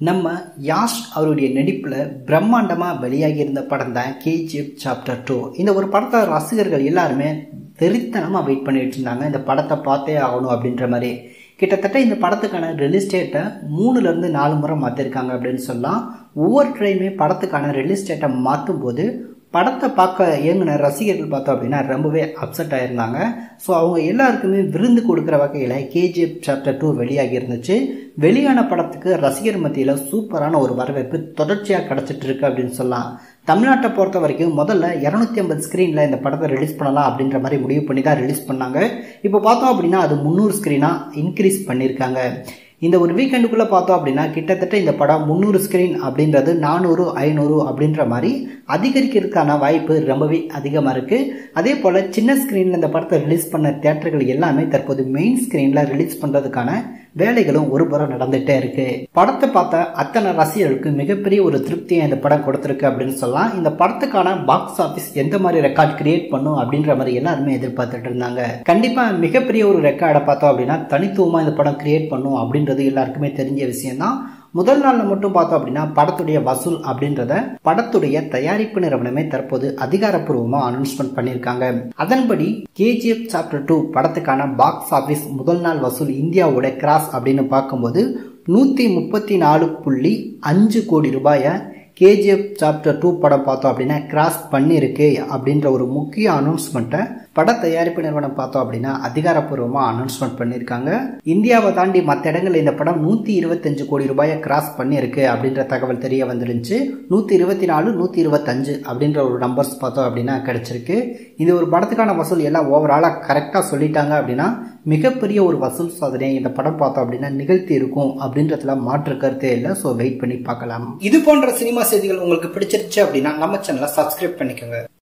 நம்ம யாஷ் அவருடைய நடிப்பில் பிரம்மாண்டமாக வெளியாகி இருந்த படம் தான் கேஜிஎஃப் சாப்டர் டூ இந்த ஒரு படத்தை ரசிகர்கள் எல்லாருமே வெறித்தனமாக வெயிட் பண்ணிட்டு இருந்தாங்க இந்த படத்தை பார்த்தே ஆகணும் அப்படின்ற மாதிரி கிட்டத்தட்ட இந்த படத்துக்கான ரிலீஸ் டேட்டை மூணுலேருந்து நாலு முறை மாற்றிருக்காங்க அப்படின்னு சொல்லலாம் ஒவ்வொரு டைமே படத்துக்கான ரிலீஸ் டேட்டை மாற்றும் போது படத்தை பார்க்க இயங்குன ரசிகர்கள் பார்த்தோம் அப்படின்னா ரொம்பவே அப்செட் ஆயிருந்தாங்க ஸோ அவங்க எல்லாருக்குமே விருந்து கொடுக்குற வகையில் கேஜிஎஃப் சாப்டர் டூ வெளியாகி இருந்துச்சு வெளியான படத்துக்கு ரசிகர் மத்தியில் சூப்பரான ஒரு வரவேற்பு தொடர்ச்சியாக கிடச்சிட்டு இருக்கு அப்படின்னு சொல்லலாம் தமிழ்நாட்டை பொறுத்த வரைக்கும் முதல்ல இரநூத்தி ஐம்பது ஸ்க்ரீனில் இந்த படத்தை ரிலீஸ் பண்ணலாம் அப்படின்ற மாதிரி முடிவு பண்ணி தான் ரிலீஸ் பண்ணாங்க இப்போ பார்த்தோம் அப்படின்னா அது முந்நூறு ஸ்க்ரீனாக இன்க்ரீஸ் பண்ணியிருக்காங்க இந்த ஒரு வீக்கெண்டுக்குள்ளே பார்த்தோம் அப்படின்னா கிட்டத்தட்ட இந்த படம் முந்நூறு ஸ்க்ரீன் அப்படின்றது நானூறு ஐநூறு அப்படின்ற மாதிரி அதிகரிக்கிறதுக்கான வாய்ப்பு ரொம்பவே அதிகமாக இருக்குது அதே போல் சின்ன ஸ்க்ரீனில் இந்த படத்தை ரிலீஸ் பண்ண தேட்டர்கள் எல்லாமே தற்போது மெயின் ஸ்க்ரீனில் ரிலீஸ் பண்ணுறதுக்கான வேலைகளும் ஒரு புறம் நடந்துகிட்டே இருக்கு படத்தை பார்த்த அத்தனை ரசிகர்களுக்கு மிகப்பெரிய ஒரு திருப்தியை இந்த படம் கொடுத்துருக்கு அப்படின்னு சொல்லலாம் இந்த படத்துக்கான பாக்ஸ் ஆஃபீஸ் எந்த மாதிரி ரெக்கார்ட் கிரியேட் பண்ணும் அப்படின்ற மாதிரி எல்லாருமே எதிர்பார்த்துட்டு இருந்தாங்க கண்டிப்பா மிகப்பெரிய ஒரு ரெக்கார்டை பார்த்தோம் அப்படின்னா தனித்துவமா இந்த படம் கிரியேட் பண்ணும் அப்படின்றது எல்லாருக்குமே தெரிஞ்ச விஷயம் தான் முதல் நாளில் மட்டும் பார்த்தோம் அப்படின்னா படத்துடைய வசூல் அப்படின்றத படத்துடைய தயாரிப்பு நிறுவனமே தற்போது அதிகாரப்பூர்வமாக அனௌன்ஸ்மெண்ட் பண்ணியிருக்காங்க அதன்படி கேஜிஎஃப் சாப்டர் டூ படத்துக்கான பாக்ஸ் ஆஃபீஸ் முதல் நாள் வசூல் இந்தியாவோட கிராஸ் அப்படின்னு பார்க்கும்போது நூற்றி முப்பத்தி நாலு புள்ளி அஞ்சு கோடி ரூபாயை கேஜிஎஃப் சாப்டர் டூ படம் பார்த்தோம் அப்படின்னா கிராஸ் பண்ணியிருக்கு அப்படின்ற ஒரு முக்கிய அனௌன்ஸ்மெண்ட்டை பட தயாரிப்பு நிறுவனம் பார்த்தோம் அப்படின்னா அதிகாரப்பூர்வமாக அனௌன்ஸ்மெண்ட் பண்ணியிருக்காங்க இந்தியாவை தாண்டி மற்ற இடங்களில் இந்த படம் நூற்றி இருபத்தஞ்சு கோடி ரூபாயை கிராஸ் பண்ணியிருக்கு அப்படின்ற தகவல் தெரிய வந்துருந்துச்சு நூற்றி இருபத்தி நாலு நூற்றி இருபத்தஞ்சு அப்படின்ற ஒரு நம்பர்ஸ் பார்த்தோம் அப்படின்னா கிடைச்சிருக்கு இது ஒரு படத்துக்கான வசூல் எல்லாம் ஓவராலாக கரெக்டாக சொல்லிட்டாங்க அப்படின்னா மிகப்பெரிய ஒரு வசூல் சாதனையை இந்த படம் பார்த்தோம் அப்படின்னா நிகழ்த்தி இருக்கும் அப்படின்றதுல மாற்று கருத்தே இல்லை ஸோ வெயிட் பண்ணி பார்க்கலாம் இது போன்ற சினிமா செய்திகள் உங்களுக்கு பிடிச்சிருச்சு அப்படின்னா நம்ம சேனலை சப்ஸ்கிரைப் பண்ணிக்கோங்க